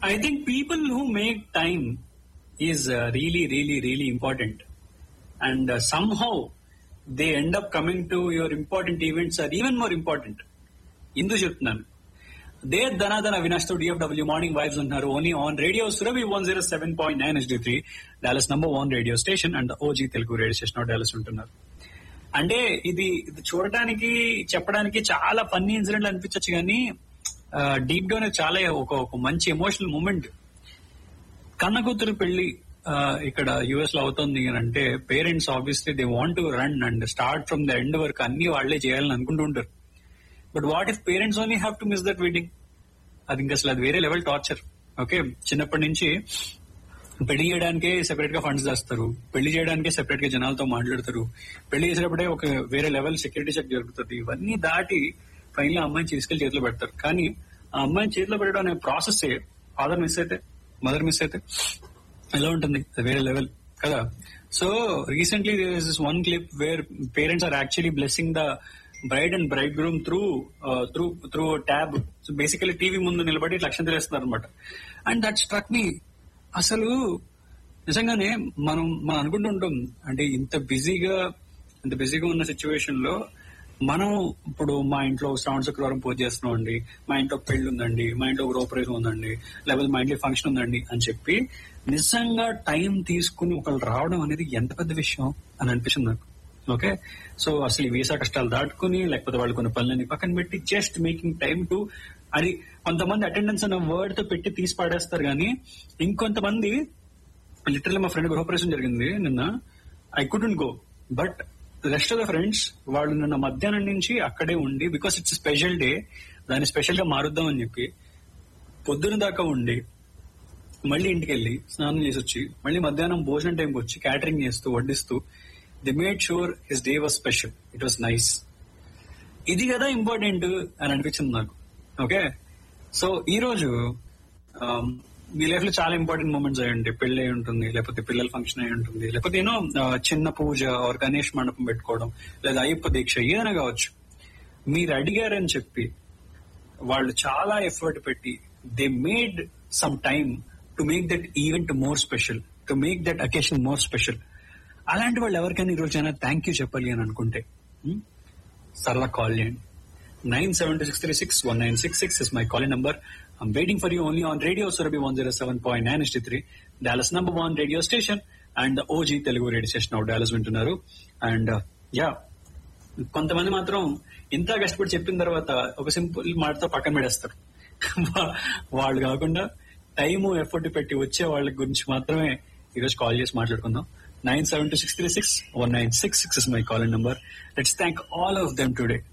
I think people who make time is uh, really, really, really important. And uh, somehow they end up coming to your important events are even more important. ఇందు చెప్తున్నాను they Dhanadhan Avinash తో DFW morning vibes ఉంటున్నారు only on radio Surabhi one zero seven point nine SD three Dallas number one radio station and OG Telugu radio station Dallas ఉంటున్నారు అంటే ఇది ఇది చూడటానికి చెప్పడానికి చాలా ఫన్నీ ఇన్సిడెంట్ అనిపించచ్చు కానీ డీప్ గానే చాలా ఒక ఒక మంచి ఎమోషనల్ మూమెంట్ కన్న కూతురు పెళ్లి ఆ, ఇక్కడ యుఎస్ లో అవుతుంది అని అంటే parents obviously they want to run and start from the end వరకు అన్ని వాళ్లే చేయాలని అనుకుంటూ ఉంటారు but what if parents only have to miss that wedding అది ఇంకా అసలు అది వేరే లెవెల్ టార్చర్ ఓకే చిన్నప్పటి నుంచి పెళ్లి చేయడానికే సెపరేట్ గా ఫండ్స్ చేస్తారు పెళ్లి చేయడానికే సెపరేట్ గా జనాలతో మాట్లాడతారు పెళ్లి చేసేటప్పుడే ఒక వేరే లెవెల్ సెక్యూరిటీ చెక్ జరుగుతుంది ఇవన్నీ దాటి ఫైనల్ అమ్మాయిని తీసుకెళ్లి చేతిలో పెడతారు కానీ ఆ అమ్మాయిని చేతిలో పెట్టడం అనే ప్రాసెస్ ఫాదర్ మిస్ అయితే మదర్ మిస్ అయితే ఎలా ఉంటుంది అది వేరే లెవెల్ కదా so recently this one clip where parents are actually blessing the bride and bride groom through through through tab so basically TV ముందు నిలబడి లక్ష్యం తెలిస్తున్నారు అనమాట అండ్ దట్ స్ట్రక్ మీ అసలు నిజంగానే మనం మనం అనుకుంటుంటాం అంటే ఇంత బిజీగా ఇంత బిజీగా ఉన్న సిచ్యువేషన్ లో మనం ఇప్పుడు మా ఇంట్లో శ్రావణ శుక్రవారం పూజ చేస్తున్నాం అండి మా ఇంట్లో పెళ్లి ఉందండి మా ఇంట్లో గృహప్రవేశం ఉందండి లేకపోతే మా ఇంట్లో ఫంక్షన్ ఉందండి అని చెప్పి నిజంగా టైం తీసుకుని ఒకళ్ళు రావడం అనేది ఎంత పెద్ద విషయం అని అనిపిస్తుంది నాకు ఓకే సో అసలు ఈ వీసా కష్టాలు దాటుకుని లేకపోతే వాళ్ళు కొన్ని పనులని పక్కన పెట్టి జస్ట్ మేకింగ్ టైం టు అది కొంతమంది అటెండెన్స్ అన్న వర్డ్ తో పెట్టి తీసి పాడేస్తారు కానీ ఇంకొంతమంది లిటరల్ మా ఫ్రెండ్ గృహప్రవేశం జరిగింది నిన్న I couldn't go but rest of the friends వాళ్ళు నిన్న మధ్యాహ్నం నుంచి అక్కడే ఉండి బికాస్ ఇట్స్ స్పెషల్ డే దాన్ని స్పెషల్ గా మారుద్దాం అని చెప్పి పొద్దున దాకా ఉండి మళ్ళీ ఇంటికి వెళ్ళి స్నానం చేసి వచ్చి మళ్ళీ మధ్యాహ్నం భోజనం టైంకి వచ్చి క్యాటరింగ్ చేస్తూ వడ్డిస్తూ they made sure his day was special it was nice ఇది కదా ఇంపార్టెంట్ అని అనిపించింది నాకు ఓకే సో ఈ రోజు um, మీ లైఫ్ లో చాలా ఇంపార్టెంట్ మూమెంట్స్ అయి ఉంటాయి పెళ్లి అయి ఉంటుంది లేకపోతే పిల్లల ఫంక్షన్ అయి ఉంటుంది లేకపోతే ఏనో చిన్న పూజ ఆర్ గణేష్ మండపం పెట్టుకోవడం లేదా అయ్యప్ప దీక్ష ఏదైనా కావచ్చు మీరు అడిగారని చెప్పి వాళ్ళు చాలా ఎఫర్ట్ పెట్టి they made some time to make that event more special to make that occasion more special అలాంటి వాళ్ళు ఎవరికైనా ఈ రోజైనా థ్యాంక్ యూ చెప్పాలి అని అనుకుంటే hmm? సరళ కాల్ చేయండి nine seven two six three six one nine six six is my calling number I'm waiting for you only on radio Surabhi one zero seven point nine ST three Dallas number one radio station and OG Telugu radio station of Dallas వింటున్నారు and yeah కొంతమంది మాత్రం ఇంత కష్టపడి చెప్పిన తర్వాత ఒక simple మాటతో పక్కన పెడేస్తారు వా- వాళ్ళు కాకుండా టైము ఎఫర్ట్ పెట్టి వచ్చే వాళ్ళ గురించి మాత్రమే ఈరోజు కాల్ చేసి మాట్లాడుకుందాం nine seven two six three six one nine six six is my call number let's thank all of them today